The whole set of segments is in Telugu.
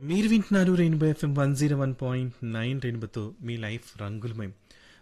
మీరు వింటున్నారు Rainbow FM one zero one point nine రెయిన్బోతో మీ లైఫ్ రంగులమయం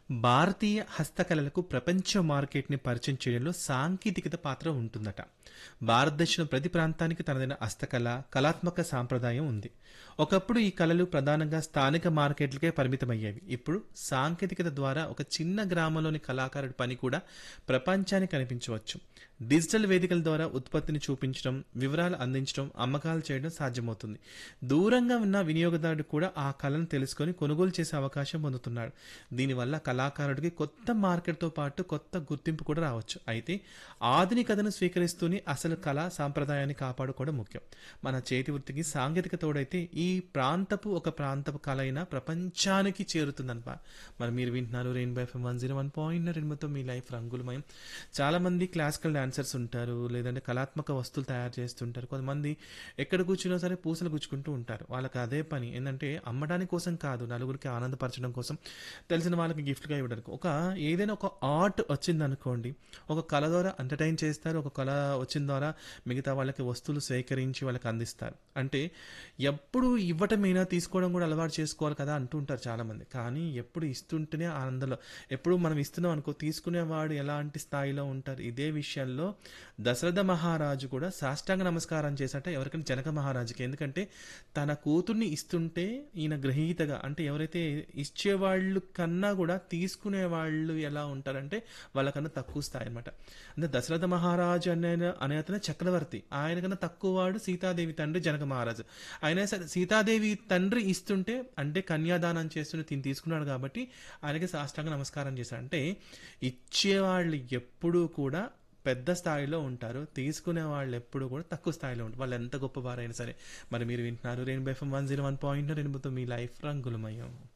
భారతీయ హస్తకళలకు ప్రపంచ మార్కెట్ని పరిచయం చేయడంలో సాంకేతికత పాత్ర ఉంటుందట భారతదేశంలో ప్రతి ప్రాంతానికి తనదైన హస్తకళ కళాత్మక సాంప్రదాయం ఉంది ఒకప్పుడు ఈ కళలు ప్రధానంగా స్థానిక మార్కెట్లకే పరిమితమయ్యేవి ఇప్పుడు సాంకేతికత ద్వారా ఒక చిన్న గ్రామంలోని కళాకారుడి పని కూడా ప్రపంచానికి కనిపించవచ్చు డిజిటల్ వేదికల ద్వారా ఉత్పత్తిని చూపించడం వివరాలు అందించడం అమ్మకాలు చేయడం సాధ్యమవుతుంది దూరంగా ఉన్న వినియోగదారుడు కూడా ఆ కళను తెలుసుకొని కొనుగోలు చేసే అవకాశం పొందుతున్నాడు దీనివల్ల కళాకారుడికి కొత్త మార్కెట్తో పాటు కొత్త గుర్తింపు కూడా రావచ్చు అయితే ఆధునికతను స్వీకరిస్తూనే అసలు కళ సాంప్రదాయాన్ని కాపాడుకోవడం ముఖ్యం మన చేతి వృత్తికి సాంకేతిక తోడైతే ఈ ప్రాంతపు ఒక ప్రాంతపు కళ అయినా ప్రపంచానికి చేరుతుందన్నమాట మరి మీరు వింటున్నారు Rainbow FM one zero one point రెయిన్బోతో మీ లైఫ్ రంగులమయం చాలా మంది క్లాసికల్ డాన్సర్స్ ఉంటారు లేదంటే కళాత్మక వస్తువులు తయారు చేస్తుంటారు కొంతమంది ఎక్కడ కూర్చున్నా సరే పూసలు గుచ్చుకుంటూ ఉంటారు వాళ్ళకి అదే పని ఏంటంటే అమ్మడానికి కోసం కాదు నలుగురికి ఆనందపరచడం కోసం తెలిసిన వాళ్ళకి గిఫ్ట్గా ఇవ్వడానికి ఒక ఏదైనా ఒక ఆర్ట్ వచ్చింది అనుకోండి ఒక కళ ద్వారా ఎంటర్టైన్ చేస్తారు ఒక కళ వచ్చిన ద్వారా మిగతా వాళ్ళకి వస్తువులు సేకరించి వాళ్ళకి అందిస్తారు అంటే ఎప్పుడు ఇవ్వటమైనా తీసుకోవడం కూడా అలవాటు చేసుకోవాలి కదా అంటూ ఉంటారు చాలామంది కానీ ఎప్పుడు ఇస్తుంటేనే ఆనందంలో ఎప్పుడు మనం ఇస్తున్నాం అనుకో తీసుకునేవాడు ఎలాంటి స్థాయిలో ఉంటారు ఇదే విషయంలో దశరథ మహారాజు కూడా సాష్టాంగ నమస్కారం చేశాట ఎవరికైనా జనక మహారాజుకి ఎందుకంటే తన కూతుర్ని ఇస్తుంటే ఈయన గ్రహీతగా అంటే ఎవరైతే ఇచ్చేవాళ్ళు కన్నా కూడా తీసుకునే వాళ్ళు ఎలా ఉంటారంటే వాళ్ళకన్నా తక్కువ స్థాయి అనమాట అంటే దశరథ మహారాజు అనే అనే అతను చక్రవర్తి ఆయన కన్నా తక్కువ వాడు సీతాదేవి తండ్రి జనక మహారాజు అయినా సరే సీతాదేవి తండ్రి ఇస్తుంటే అంటే కన్యాదానం చేస్తుంటే తిని తీసుకున్నాడు కాబట్టి ఆయనకి సాష్టాంగ నమస్కారం చేశాడు అంటే ఇచ్చేవాళ్ళు ఎప్పుడూ కూడా పెద్ద స్థాయిలో ఉంటారు తీసుకునే వాళ్ళు ఎప్పుడు కూడా తక్కువ స్థాయిలో ఉంటారు వాళ్ళు ఎంత గొప్పవారైనా సరే మరి మీరు వింటున్నారు Rainbow FM one zero one point రెయిన్బోతో మీ లైఫ్ రంగులమయం